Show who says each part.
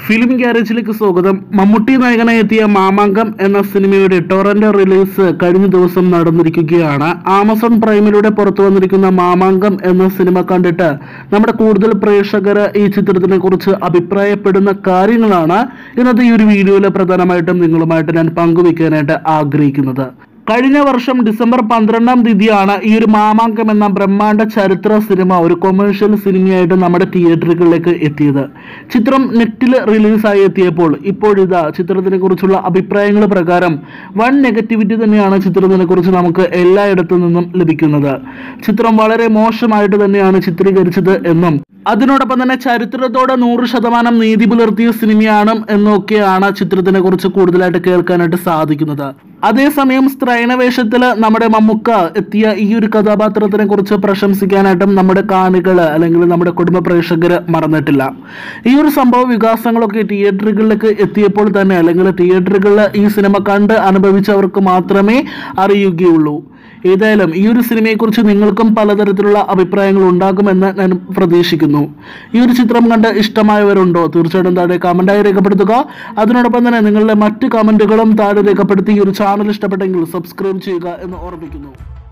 Speaker 1: film ഗ്യാരേജിലേക്ക് സ്വാഗതം മമ്മൂട്ടി നായകനായി എത്തിയ മാമാങ്കം എന്ന സിനിമയുടെ ടൊറന്റ് റിലീസ് കഴിഞ്ഞ ദിവസം നടന്നിരിക്കുകയാണ് ആമസോൺ പ്രൈമിലൂടെ പുറത്തു വന്നിരിക്കുന്ന മാമാങ്കം എന്ന സിനിമ കണ്ടിട്ട് നമ്മുടെ കൂടുതൽ പ്രേക്ഷകർ ഈ ചിത്രത്തിനെ കുറിച്ച് അഭിപ്രായപ്പെടുന്ന കാര്യങ്ങളാണ് ഇന്നത്തെ ഈ ഒരു വീഡിയോയിൽ പ്രധാനമായിട്ടും നിങ്ങളുമായിട്ട് ഞാൻ പങ്കുവെക്കാനായിട്ട് ആഗ്രഹിക്കുന്നത് കഴിഞ്ഞ വർഷം ഡിസംബർ പന്ത്രണ്ടാം തീയതിയാണ് ഈ ഒരു മാമാങ്കം എന്ന ബ്രഹ്മാണ്ഡ ചരിത്ര സിനിമ ഒരു കൊമേഴ്ഷ്യൽ സിനിമയായിട്ട് നമ്മുടെ തിയേറ്ററുകളിലേക്ക് എത്തിയത് ചിത്രം നെറ്റിൽ റിലീസായി എത്തിയപ്പോൾ ഇപ്പോഴിതാ ചിത്രത്തിനെ കുറിച്ചുള്ള അഭിപ്രായങ്ങൾ പ്രകാരം വൺ നെഗറ്റിവിറ്റി തന്നെയാണ് ചിത്രത്തിനെ കുറിച്ച് നമുക്ക് എല്ലായിടത്തു നിന്നും ലഭിക്കുന്നത് ചിത്രം വളരെ മോശമായിട്ട് തന്നെയാണ് ചിത്രീകരിച്ചത് എന്നും അതിനോടൊപ്പം തന്നെ ചരിത്രത്തോടെ നൂറ് ശതമാനം നീതി പുലർത്തിയ സിനിമയാണ് എന്നൊക്കെയാണ് ചിത്രത്തിനെ കുറിച്ച് കൂടുതലായിട്ട് കേൾക്കാനായിട്ട് സാധിക്കുന്നത് അതേസമയം സ്ത്രൈണവേഷത്തിൽ നമ്മുടെ മമ്മുക്ക എത്തിയ ഈ ഒരു കഥാപാത്രത്തിനെ കുറിച്ച് പ്രശംസിക്കാനായിട്ടും നമ്മുടെ കാണികൾ അല്ലെങ്കിൽ നമ്മുടെ കുടുംബ പ്രേക്ഷകർ മറന്നിട്ടില്ല ഈ ഒരു സംഭവ വികാസങ്ങളൊക്കെ തിയേറ്ററുകളിലേക്ക് എത്തിയപ്പോൾ തന്നെ അല്ലെങ്കിൽ തിയേറ്ററുകളിൽ ഈ സിനിമ കണ്ട് അനുഭവിച്ചവർക്ക് മാത്രമേ അറിയുകയുള്ളൂ ഏതായാലും ഈ ഒരു സിനിമയെക്കുറിച്ച് നിങ്ങൾക്കും പലതരത്തിലുള്ള അഭിപ്രായങ്ങൾ ഉണ്ടാകുമെന്ന് ഞാൻ പ്രതീക്ഷിക്കുന്നു ഈ ഒരു ചിത്രം കണ്ട് ഇഷ്ടമായവരുണ്ടോ തീർച്ചയായിട്ടും താഴെ കമൻറ്റായി രേഖപ്പെടുത്തുക അതിനോടൊപ്പം തന്നെ നിങ്ങളുടെ മറ്റ് കമൻറ്റുകളും താഴെ രേഖപ്പെടുത്തി ഈ ഒരു ചാനൽ ഇഷ്ടപ്പെട്ടെങ്കിൽ സബ്സ്ക്രൈബ് ചെയ്യുക എന്ന് ഓർമ്മിക്കുന്നു